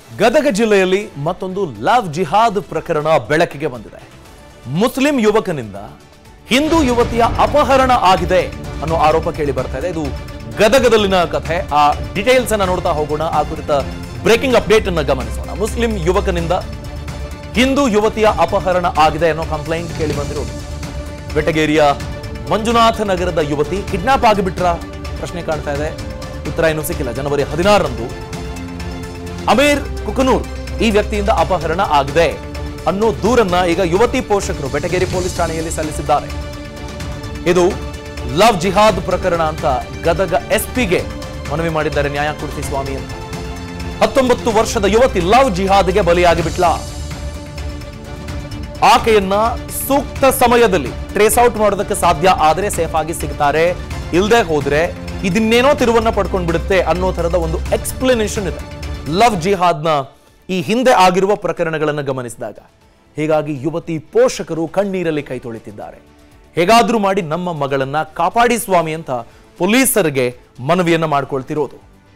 ಗದಗ ಜಿಲ್ಲೆಯಲ್ಲಿ ಮತ್ತೊಂದು ಲವ್ ಜಿಹಾದ್ ಪ್ರಕರಣ ಬೆಳಕಿಗೆ ಬಂದಿದೆ ಮುಸ್ಲಿಂ ಯುವಕನಿಂದ ಹಿಂದೂ ಯುವತಿಯ ಅಪಹರಣ ಆಗಿದೆ ಅನ್ನೋ ಆರೋಪ ಕೇಳಿ ಬರ್ತಾ ಇದೆ ಇದು ಗದಗದಲ್ಲಿನ ಕಥೆ ಆ ಡೀಟೇಲ್ಸ್ ಅನ್ನ ನೋಡ್ತಾ ಹೋಗೋಣ ಆ ಕುರಿತ ಬ್ರೇಕಿಂಗ್ ಅಪ್ಡೇಟ್ ಅನ್ನ ಗಮನಿಸೋಣ ಮುಸ್ಲಿಂ ಯುವಕನಿಂದ ಹಿಂದೂ ಯುವತಿಯ ಅಪಹರಣ ಆಗಿದೆ ಅನ್ನೋ ಕಂಪ್ಲೇಂಟ್ ಕೇಳಿ ಬಂದಿರೋದು ಬೆಟಗೇರಿಯ ಮಂಜುನಾಥ ನಗರದ ಯುವತಿ ಕಿಡ್ನಾಪ್ ಆಗಿಬಿಟ್ರ ಪ್ರಶ್ನೆ ಕಾಣ್ತಾ ಇದೆ ಉತ್ತರ ಇನ್ನೂ ಸಿಕ್ಕಿಲ್ಲ ಜನವರಿ ಹದಿನಾರರಂದು ಅಮೀರ್ ಕುಕನೂರ್ ಈ ವ್ಯಕ್ತಿಯಿಂದ ಅಪಹರಣ ಆಗಿದೆ ಅನ್ನೋ ದೂರನ್ನ ಈಗ ಯುವತಿ ಪೋಷಕರು ಬೆಟಗೇರಿ ಪೊಲೀಸ್ ಠಾಣೆಯಲ್ಲಿ ಸಲ್ಲಿಸಿದ್ದಾರೆ ಇದು ಲವ್ ಜಿಹಾದ್ ಪ್ರಕರಣ ಅಂತ ಗದಗ ಎಸ್ಪಿಗೆ ಮನವಿ ಮಾಡಿದ್ದಾರೆ ನ್ಯಾಯಕೂರ್ತಿ ಸ್ವಾಮಿ ಅಂತ ಹತ್ತೊಂಬತ್ತು ವರ್ಷದ ಯುವತಿ ಲವ್ ಜಿಹಾದ್ಗೆ ಬಲಿಯಾಗಿ ಬಿಟ್ಲ ಆಕೆಯನ್ನ ಸೂಕ್ತ ಸಮಯದಲ್ಲಿ ಟ್ರೇಸ್ ಔಟ್ ಮಾಡೋದಕ್ಕೆ ಸಾಧ್ಯ ಆದರೆ ಸೇಫ್ ಆಗಿ ಸಿಗ್ತಾರೆ ಇಲ್ಲದೆ ಹೋದ್ರೆ ಇದನ್ನೇನೋ ತಿರುವನ್ನ ಪಡ್ಕೊಂಡು ಬಿಡುತ್ತೆ ಅನ್ನೋ ತರದ ಒಂದು ಎಕ್ಸ್ಪ್ಲನೇಷನ್ ಇದೆ ಲವ್ ಜಿಹಾದ್ನ ಈ ಹಿಂದೆ ಆಗಿರುವ ಪ್ರಕರಣಗಳನ್ನು ಗಮನಿಸಿದಾಗ ಹೀಗಾಗಿ ಯುವತಿ ಪೋಷಕರು ಕಣ್ಣೀರಲ್ಲಿ ಕೈ ತೊಳಿತಿದ್ದಾರೆ ಹೇಗಾದ್ರೂ ಮಾಡಿ ನಮ್ಮ ಮಗಳನ್ನ ಕಾಪಾಡಿ ಸ್ವಾಮಿ ಅಂತ ಪೊಲೀಸರಿಗೆ ಮನವಿಯನ್ನ ಮಾಡ್ಕೊಳ್ತಿರೋದು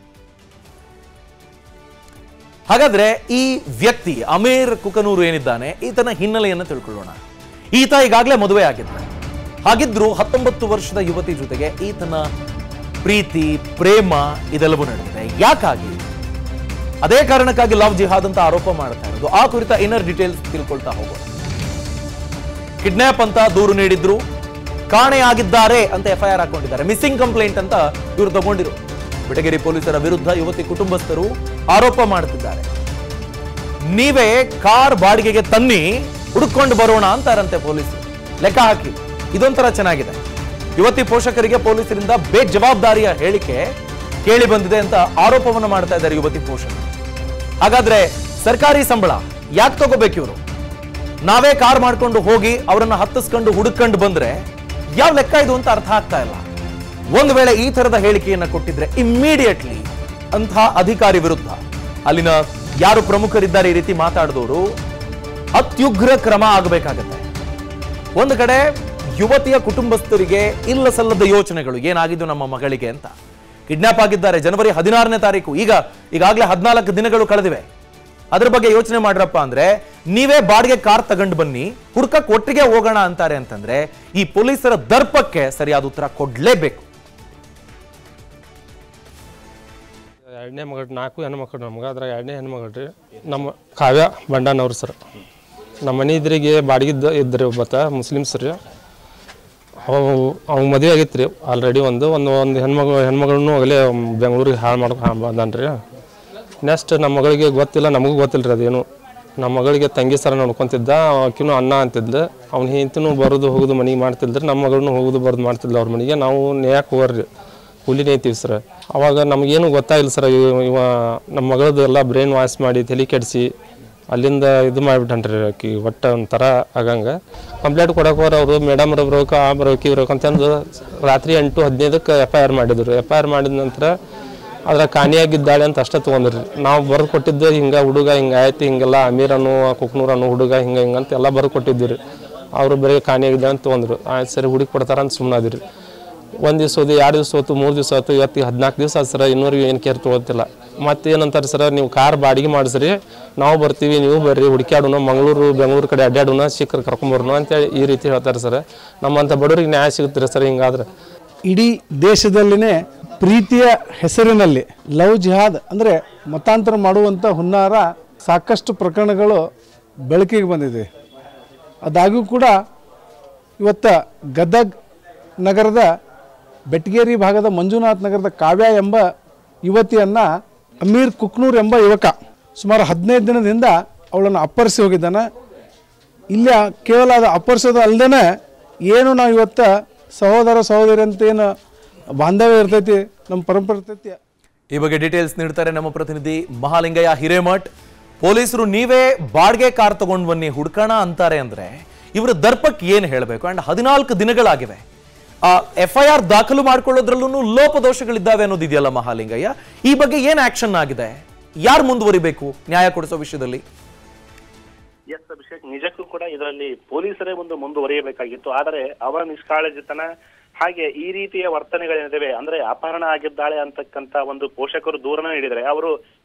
ಹಾಗಾದ್ರೆ ಈ ವ್ಯಕ್ತಿ ಅಮೀರ್ ಕುಕನೂರು ಏನಿದ್ದಾನೆ ಈತನ ಹಿನ್ನೆಲೆಯನ್ನು ತಿಳ್ಕೊಳ್ಳೋಣ ಈತ ಈಗಾಗಲೇ ಮದುವೆ ಆಗಿದ್ದ ಹಾಗಿದ್ರು ಹತ್ತೊಂಬತ್ತು ವರ್ಷದ ಯುವತಿ ಜೊತೆಗೆ ಈತನ ಪ್ರೀತಿ ಪ್ರೇಮ ಇದೆಲ್ಲವೂ ನಡೆದಿದೆ ಯಾಕಾಗಿ ಅದೇ ಕಾರಣಕ್ಕಾಗಿ ಲವ್ ಜಿಹಾದ್ ಅಂತ ಆರೋಪ ಮಾಡ್ತಾ ಇರೋದು ಆ ಕುರಿತ ಇನ್ನರ್ ಡೀಟೇಲ್ಸ್ ತಿಳ್ಕೊಳ್ತಾ ಹೋಗೋಣ ಕಿಡ್ನಾಪ್ ಅಂತ ದೂರು ನೀಡಿದ್ರು ಕಾಣೆಯಾಗಿದ್ದಾರೆ ಅಂತ ಎಫ್ಐಆರ್ ಹಾಕೊಂಡಿದ್ದಾರೆ ಮಿಸ್ಸಿಂಗ್ ಕಂಪ್ಲೇಂಟ್ ಅಂತ ಇವರು ತಗೊಂಡಿರು ಬೆಟಗೇರಿ ಪೊಲೀಸರ ವಿರುದ್ಧ ಯುವತಿ ಕುಟುಂಬಸ್ಥರು ಆರೋಪ ಮಾಡುತ್ತಿದ್ದಾರೆ ನೀವೇ ಕಾರ್ ಬಾಡಿಗೆಗೆ ತನ್ನಿ ಹುಡುಕೊಂಡು ಬರೋಣ ಅಂತಾರಂತೆ ಪೊಲೀಸರು ಲೆಕ್ಕ ಹಾಕಿ ಇದೊಂಥರ ಚೆನ್ನಾಗಿದೆ ಯುವತಿ ಪೋಷಕರಿಗೆ ಪೊಲೀಸರಿಂದ ಬೇಜವಾಬ್ದಾರಿಯ ಹೇಳಿಕೆ ಕೇಳಿ ಬಂದಿದೆ ಅಂತ ಆರೋಪವನ್ನು ಮಾಡ್ತಾ ಇದ್ದಾರೆ ಯುವತಿ ಪೋಷಕರು ಹಾಗಾದ್ರೆ ಸರ್ಕಾರಿ ಸಂಬಳ ಯಾಕೆ ತಗೋಬೇಕು ಇವರು ನಾವೇ ಕಾರ್ ಮಾಡ್ಕೊಂಡು ಹೋಗಿ ಅವರನ್ನ ಹತ್ತಿಸ್ಕೊಂಡು ಹುಡುಕೊಂಡು ಬಂದ್ರೆ ಯಾವ ಲೆಕ್ಕ ಇದು ಅಂತ ಅರ್ಥ ಆಗ್ತಾ ಇಲ್ಲ ಒಂದು ವೇಳೆ ಈ ತರದ ಹೇಳಿಕೆಯನ್ನ ಕೊಟ್ಟಿದ್ರೆ ಇಮ್ಮಿಡಿಯೇಟ್ಲಿ ಅಂತಹ ಅಧಿಕಾರಿ ವಿರುದ್ಧ ಅಲ್ಲಿನ ಯಾರು ಪ್ರಮುಖರಿದ್ದಾರೆ ಈ ರೀತಿ ಮಾತಾಡಿದವರು ಅತ್ಯುಗ್ರ ಕ್ರಮ ಆಗಬೇಕಾಗತ್ತೆ ಒಂದು ಕಡೆ ಯುವತಿಯ ಕುಟುಂಬಸ್ಥರಿಗೆ ಇಲ್ಲ ಸಲ್ಲದ ಯೋಚನೆಗಳು ಏನಾಗಿದ್ದು ನಮ್ಮ ಮಗಳಿಗೆ ಅಂತ ಕಿಡ್ನಾಪ್ ಆಗಿದ್ದಾರೆ ಜನವರಿ ಹದಿನಾರನೇ ತಾರೀಕು ಈಗ ಈಗಾಗಲೇ ಹದಿನಾಲ್ಕು ದಿನಗಳು ಕಳೆದಿವೆ ಅದ್ರ ಬಗ್ಗೆ ಯೋಚನೆ ಮಾಡ್ರಪ್ಪ ಅಂದ್ರೆ ನೀವೇ ಬಾಡಿಗೆ ಕಾರ್ ತಗೊಂಡು ಬನ್ನಿ ಹುಡ್ಕಕ್ ಒಟ್ಟಿಗೆ ಹೋಗೋಣ ಅಂತಾರೆ ಅಂತಂದ್ರೆ ಈ ಪೊಲೀಸರ ದರ್ಪಕ್ಕೆ ಸರಿಯಾದ ಉತ್ತರ ಕೊಡ್ಲೇಬೇಕು ಎರಡನೇ ಮಗಳು ನಾಲ್ಕು ಹೆಣ್ಮಕ್ಳು ನಮ್ಗೆ ಅದ್ರಾಗ ಎರಡನೇ ಹೆಣ್ಮಗಳು ರೀ ನಮ್ಮ ಕಾವ್ಯ ಬಂಡಾನವ್ರು ಸರ್ ನಮ್ಮ ಮನೆ ಇದ್ರಿಗೆ ಬಾಡಿಗೆ ಇದ್ರಿ ಒಬ್ಬತ್ತ ಮುಸ್ಲಿಮ್ಸ್ ರೀ ಅವು ಅವ್ನ ಮದುವೆ ಆಗೈತೆ ರೀ ಆಲ್ರೆಡಿ ಒಂದು ಒಂದು ಒಂದು ಹೆಣ್ಮಗಳು ಹೆಣ್ಮಗಳನ್ನೂ ಆಗಲೇ ಬೆಂಗಳೂರಿಗೆ ಹಾಳು ಮಾಡ್ಕೊ ಬಂದಾನ ರೀ ನೆಕ್ಸ್ಟ್ ನಮ್ಮ ಮಗಳಿಗೆ ಗೊತ್ತಿಲ್ಲ ನಮಗೂ ಗೊತ್ತಿಲ್ಲ ರೀ ಅದೇನು ನಮ್ಮ ಮಗಳಿಗೆ ತಂಗಿ ಸರ ನೋಡ್ಕೊಂತಿದ್ದ ಆಕಿನೂ ಅಣ್ಣ ಅಂತಿದ್ಲು ಅವ್ನ ಹೆಂಡತಿನೂ ಬರೋದು ಹೋಗೋದು ಮನೆಗೆ ಮಾಡ್ತಿದ್ರಿ ನಮ್ಮ ಮಗಳನ್ನೂ ಹೋಗೋದು ಬರೋದು ಮಾಡ್ತಿದ್ಲು ಅವ್ರ ಮನೆಗೆ ನಾವು ನೇಯಕ್ಕೆ ಹೋಗ್ರಿ ಕೂಲಿ ನೇಯ್ತೀವಿ ಸರ್ ಅವಾಗ ನಮಗೇನು ಗೊತ್ತಾಗಿಲ್ಲ ಸರ್ ಇವ ಇವ ನಮ್ಮ ಮಗಳದ್ದು ಎಲ್ಲ ಬ್ರೈನ್ ವಾಶ್ ಮಾಡಿ ತಲೆ ಕೆಡಿಸಿ ಅಲ್ಲಿಂದ ಇದು ಮಾಡಿಬಿಟ್ಟನ್ರಿ ಆಕಿ ಒಟ್ಟು ಒಂಥರ ಆಗಂಗೆ ಕಂಪ್ಲೇಂಟ್ ಕೊಡಕ್ಕೆ ಹೋರ ಅವರು ಮೇಡಮ್ ಬರ್ಬೇಕು ಆ ಬರ್ಬೇಕು ಇವ್ಬೇಕು ಅಂತಂದು ರಾತ್ರಿ ಎಂಟು ಹದಿನೈದಕ್ಕೆ ಎಫ್ ಐ ಆರ್ ಮಾಡಿದ್ರು ಎಫ್ ಐ ಆರ್ ಮಾಡಿದ ನಂತರ ಅದ್ರ ಕಾಣಿಯಾಗಿದ್ದಾಳೆ ಅಂತ ಅಷ್ಟೇ ತೊಗೊಂಡ್ರಿ ನಾವು ಬರೆದು ಕೊಟ್ಟಿದ್ದು ಹಿಂಗೆ ಹುಡುಗ ಹಿಂಗೆ ಆಯ್ತು ಹಿಂಗೆಲ್ಲ ಅಮೀರನು ಕುಕ್ನೂರನು ಹುಡುಗ ಹಿಂಗೆ ಹಿಂಗೆ ಅಂತ ಎಲ್ಲ ಬರೆದು ಕೊಟ್ಟಿದ್ದೀವಿ ರೀ ಅವರು ಬರೀ ಕಾಣಿಯಾಗಿದ್ದಾಳೆ ಅಂತ ತೊಗೊಂಡ್ರು ಆಯ್ತು ಸರಿ ಹುಡುಗಿ ಕೊಡ್ತಾರ ಅಂತ ಸುಮ್ಮನಾದಿರಿ ಒಂದು ದಿವಸ ಹೋದು ಎರಡು ದಿವಸ ಹೋತು ಮೂರು ದಿವಸ ಆಯ್ತು ಇವತ್ತಿಗೆ ಹದಿನಾಲ್ಕು ದಿವಸ ಆಯ್ತು ಸರ್ ಇನ್ನೂವರೆಗೂ ಏನು ಕೇರ್ ತೊಗೊತಿಲ್ಲ ಮತ್ತೆ ಏನಂತಾರೆ ಸರ್ ನೀವು ಕಾರ್ ಬಾಡಿಗೆ ಮಾಡಿಸ್ರಿ ನಾವು ಬರ್ತೀವಿ ನೀವು ಬರ್ರಿ ಹುಡುಕ್ಯಾಡೋಣ ಮಂಗಳೂರು ಬೆಂಗಳೂರು ಕಡೆ ಅಡ್ಡಾಡೋಣ ಸಿಕ್ಕರ್ ಕರ್ಕೊಂಬರೋಣ ಅಂತೇಳಿ ಈ ರೀತಿ ಹೇಳ್ತಾರೆ ಸರ್ ನಮ್ಮಂಥ ಬಡವರಿಗೆ ನ್ಯಾಯ ಸಿಗುತ್ತೆ ಸರ್ ಹಿಂಗಾದ್ರೆ ಇಡೀ ದೇಶದಲ್ಲಿನೇ ಪ್ರೀತಿಯ ಹೆಸರಿನಲ್ಲಿ ಲವ್ ಜಿಹಾದ್ ಅಂದರೆ ಮತಾಂತರ ಮಾಡುವಂಥ ಹುನ್ನಾರ ಸಾಕಷ್ಟು ಪ್ರಕರಣಗಳು ಬೆಳಕಿಗೆ ಬಂದಿದೆ ಅದಾಗೂ ಕೂಡ ಇವತ್ತು ಗದಗ್ ನಗರದ ಬೆಟಗೇರಿ ಭಾಗದ ಮಂಜುನಾಥ್ ನಗರದ ಕಾವ್ಯ ಎಂಬ ಯುವತಿಯನ್ನು ಅಮೀರ್ ಕುಕ್ನೂರ್ ಎಂಬ ಯುವಕ ಸುಮಾರು ಹದಿನೈದು ದಿನದಿಂದ ಅವಳನ್ನು ಅಪ್ಪರಿಸಿ ಹೋಗಿದ್ದಾನೆ ಇಲ್ಲ ಕೇವಲ ಅದು ಅಪ್ಪರಿಸೋದು ಅಲ್ಲದೆ ಏನು ನಾವು ಇವತ್ತು ಸಹೋದರ ಸಹೋದರಿ ಅಂತ ಏನು ಬಾಂಧವ್ಯ ಇರ್ತೈತಿ ನಮ್ಮ ಪರಂಪರೆ ಇರ್ತೈತಿ ಈ ಬಗ್ಗೆ ಡೀಟೇಲ್ಸ್ ನೀಡ್ತಾರೆ ನಮ್ಮ ಪ್ರತಿನಿಧಿ ಮಹಾಲಿಂಗಯ್ಯ ಹಿರೇಮಠ್ ಪೊಲೀಸರು ನೀವೇ ಬಾಡಿಗೆ ಕಾರ್ ತಗೊಂಡು ಬನ್ನಿ ಹುಡ್ಕೋಣ ಅಂತಾರೆ ಅಂದ್ರೆ ಇವರ ದರ್ಪಕ್ಕೆ ಏನು ಹೇಳಬೇಕು ಅಂಡ್ ಹದಿನಾಲ್ಕು ದಿನಗಳಾಗಿವೆ ಎಫ್ ಐ ಆರ್ ದಾಖಲು ಮಾಡ್ಕೊಳ್ಳೋದ್ರಲ್ಲೂ ಲೋಪದೋಷಗಳಿದ್ದಾವೆ ಅನ್ನೋದು ಇದೆಯಲ್ಲ ಮಹಾಲಿಂಗಯ್ಯ ಈ ಬಗ್ಗೆ ಏನ್ ಆಕ್ಷನ್ ಆಗಿದೆ ಯಾರು ಮುಂದುವರಿಬೇಕು ನ್ಯಾಯ ಕೊಡಿಸೋ ವಿಷಯದಲ್ಲಿ ಎಸ್ ಅಭಿಷೇಕ್ ನಿಜಕ್ಕೂ ಕೂಡ ಇದರಲ್ಲಿ ಪೊಲೀಸರೇ ಒಂದು ಮುಂದುವರಿಯಬೇಕಾಗಿತ್ತು ಆದರೆ ಅವರ ನಿಷ್ಕಾಳಜಿತನ ಹಾಗೆ ಈ ರೀತಿಯ ವರ್ತನೆಗಳೇನಿವೆ ಅಂದ್ರೆ ಅಪಹರಣ ಆಗಿದ್ದಾಳೆ ಅಂತಕ್ಕಂತ ಒಂದು ಪೋಷಕರು ದೂರನ ನೀಡಿದರೆ ಅವರು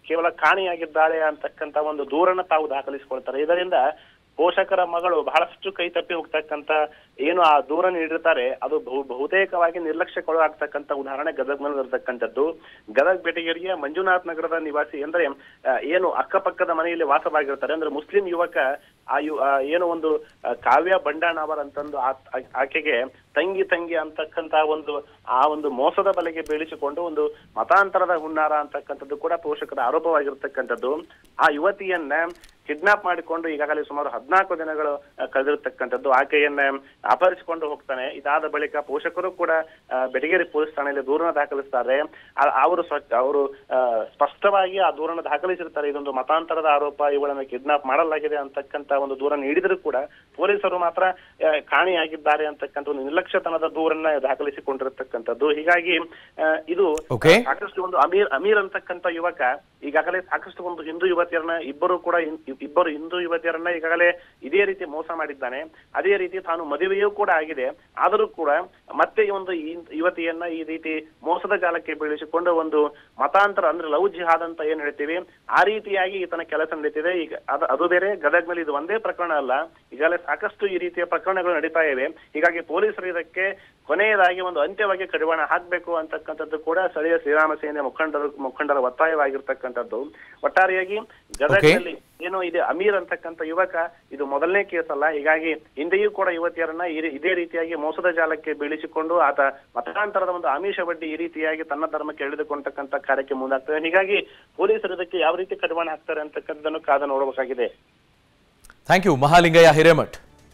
ಕೇವಲ ಕಾಣೆಯಾಗಿದ್ದಾಳೆ ಅಂತಕ್ಕಂತ ಒಂದು ದೂರನ್ನ ತಾವು ದಾಖಲಿಸಿಕೊಳ್ತಾರೆ ಇದರಿಂದ ಪೋಷಕರ ಮಗಳು ಬಹಳಷ್ಟು ಕೈ ತಪ್ಪಿ ಹೋಗ್ತಕ್ಕಂತ ಏನು ಆ ದೂರ ನೀಡಿರ್ತಾರೆ ಅದು ಬಹು ಬಹುತೇಕವಾಗಿ ನಿರ್ಲಕ್ಷ್ಯಕ್ಕೊಳಗಾಗ್ತಕ್ಕಂತ ಉದಾಹರಣೆ ಗದಗ್ನಲ್ಲಿ ಇರತಕ್ಕಂಥದ್ದು ಗದಗ್ ಬೆಟಗೇರಿಯ ಮಂಜುನಾಥ್ ನಗರದ ನಿವಾಸಿ ಅಂದ್ರೆ ಆ, ಏನು ಅಕ್ಕಪಕ್ಕದ ಮನೆಯಲ್ಲಿ ವಾಸವಾಗಿರ್ತಾರೆ ಅಂದ್ರೆ ಮುಸ್ಲಿಂ ಯುವಕ ಆ ಯು ಆ, ಏನು ಒಂದು ಆ, ಕಾವ್ಯ ಬಂಡಾಣವರ್ ಅಂತಂದು ಆ- ಆ- ಆಕೆಗೆ ತಂಗಿ ತಂಗಿ ಅಂತಕ್ಕಂತ ಒಂದು ಆ ಒಂದು ಮೋಸದ ಬಲೆಗೆ ಬೀಳಿಸಿಕೊಂಡು ಒಂದು ಮತಾಂತರದ ಹುನ್ನಾರ ಅಂತಕ್ಕಂಥದ್ದು ಕೂಡ ಪೋಷಕರ ಆರೋಪವಾಗಿರ್ತಕ್ಕಂಥದ್ದು ಆ ಯುವತಿಯನ್ನ ಕಿಡ್ನಾಪ್ ಮಾಡಿಕೊಂಡು ಈಗಾಗಲೇ ಸುಮಾರು ಹದಿನಾಲ್ಕು ದಿನಗಳು ಆ, ಕಳೆದಿರ್ತಕ್ಕಂಥದ್ದು ಆಕೆಯನ್ನ ಅಪಹರಿಸಿಕೊಂಡು ಹೋಗ್ತಾನೆ ಇದಾದ ಬಳಿಕ ಪೋಷಕರು ಕೂಡ ಆ, ಬೆಟಗೇರಿ ಪೊಲೀಸ್ ಠಾಣೆಯಲ್ಲಿ ದೂರನ ದಾಖಲಿಸ್ತಾರೆ ಆ- ಅವರು ಸ್ವ ಅವರು ಆ, ಸ್ಪಷ್ಟವಾಗಿ ಆ ದೂರನ ದಾಖಲಿಸಿರ್ತಾರೆ ಇದೊಂದು ಮತಾಂತರದ ಆರೋಪ ಇವಳನ್ನು ಕಿಡ್ನಾಪ್ ಮಾಡಲಾಗಿದೆ ಅಂತಕ್ಕಂತ ಒಂದು ದೂರ ನೀಡಿದರೂ ಕೂಡ ಪೊಲೀಸರು ಮಾತ್ರ ಆ, ಕಾಣೆಯಾಗಿದ್ದಾರೆ ಅಂತಕ್ಕಂಥ ಒಂದು ನಿರ್ಲಕ್ಷ್ಯತನದ ದೂರನ್ನ ದಾಖಲಿಸಿಕೊಂಡಿರ್ತಕ್ಕಂಥದ್ದು ಹೀಗಾಗಿ ಆ, ಇದು Okay. ಸಾಕಷ್ಟು ಒಂದು ಅಮೀರ್ ಅಮೀರ್ ಅಂತಕ್ಕಂಥ ಯುವಕ ಈಗಾಗಲೇ ಸಾಕಷ್ಟು ಒಂದು ಹಿಂದೂ ಯುವತಿಯರನ್ನ ಇಬ್ಬರು ಕೂಡ ಹಿಂ- ಇಬ್ಬರು ಹಿಂದೂ ಯುವತಿಯರನ್ನ ಈಗಾಗಲೇ ಇದೇ ರೀತಿ ಮೋಸ ಮಾಡಿದ್ದಾನೆ ಅದೇ ರೀತಿ ತಾನು ಮದುವೆಯೂ ಕೂಡ ಆಗಿದೆ ಆದರೂ ಕೂಡ ಮತ್ತೆ ಈ ಒಂದು ಈ ಯುವತಿಯನ್ನ ಈ ರೀತಿ ಮೋಸದ ಜಾಲಕ್ಕೆ ಬೀಳಿಸಿಕೊಂಡು ಒಂದು ಮತಾಂತರ ಅಂದ್ರೆ ಲವ್ ಜಿಹಾದ್ ಅಂತ ಏನ್ ಹೇಳ್ತೀವಿ ಆ ರೀತಿಯಾಗಿ ಈತನ ಕೆಲಸ ನಡೀತಿದೆ ಈಗ ಅದು ಅದು ಬೇರೆ ಗದಗ್ನಲ್ಲಿ ಇದು ಒಂದೇ ಪ್ರಕರಣ ಅಲ್ಲ ಈಗಾಗಲೇ ಸಾಕಷ್ಟು ಈ ರೀತಿಯ ಪ್ರಕರಣಗಳು ನಡೀತಾ ಇವೆ ಹೀಗಾಗಿ ಪೊಲೀಸರು ಇದಕ್ಕೆ ಕೊನೆಯದಾಗಿ ಒಂದು ಅಂತ್ಯವಾಗಿ ಕಡಿವಾಣ ಹಾಕ್ಬೇಕು ಅಂತಕ್ಕಂಥದ್ದು ಕೂಡ ಸ್ಥಳೀಯ ಶ್ರೀರಾಮ ಸೇನೆ ಮುಖಂಡರು ಮುಖಂಡರ ಒತ್ತಾಯವಾಗಿರ್ತಕ್ಕಂಥದ್ದು ಒಟ್ಟಾರೆಯಾಗಿ ಗದಗದಲ್ಲಿ ಏನೋ ಇದೆ ಅಮೀರ್ ಅಂತಕ್ಕಂಥ ಯುವಕ ಇದು ಮೊದಲನೇ ಕೇಸ್ ಅಲ್ಲ ಹೀಗಾಗಿ ಹಿಂದೆಯೂ ಕೂಡ ಯುವತಿಯರನ್ನ ಈ ರೀ- ಇದೇ ರೀತಿಯಾಗಿ ಮೋಸದ ಜಾಲಕ್ಕೆ ಬೀಳಿಸಿಕೊಂಡು ಆತ ಮತಾಂತರದ ಒಂದು ಆಮಿಷ ಬಡ್ಡಿ ಈ ರೀತಿಯಾಗಿ ತನ್ನ ಧರ್ಮಕ್ಕೆ ಎಳೆದುಕೊಂಡಕ್ಕಂತ ಕಾರ್ಯಕ್ಕೆ ಮುಂದಾಗ್ತದೆ ಹೀಗಾಗಿ ಪೊಲೀಸರು ಇದಕ್ಕೆ ಯಾವ ರೀತಿ ಕಡಿವಾಣ ಹಾಕ್ತಾರೆ ಅಂತಕ್ಕಂಥದ್ದನ್ನು ಕಾದು ನೋಡಬೇಕಾಗಿದೆ ಥ್ಯಾಂಕ್ ಯು ಮಹಾಲಿಂಗಯ್ಯ ಹಿರೇಮಠ್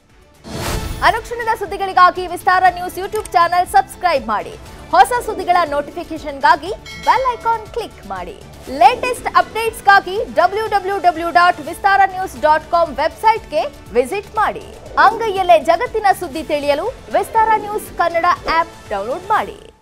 ಅನುಕ್ಷಣದ ಸುದ್ದಿಗಳಿಗಾಗಿ Vistara news YouTube channel subscribe ಮಾಡಿ ಹೊಸ ಸುದ್ದಿಗಳ ನೋಟಿಫಿಕೇಶನ್ಗಾಗಿ ಬೆಲ್ ಐಕಾನ್ ಕ್ಲಿಕ್ ಮಾಡಿ ಲೇಟೆಸ್ಟ್ ಅಪ್ಡೇಟ್ಸ್ಗಾಗಿ W W W dot Vistara news dot com ವೆಬ್ಸೈಟ್ಗೆ ವಿಸಿಟ್ ಮಾಡಿ ಅಂಗೈಯಲ್ಲೇ ಜಗತ್ತಿನ ಸುದ್ದಿ ತಿಳಿಯಲು Vistara news Kannada app download ಮಾಡಿ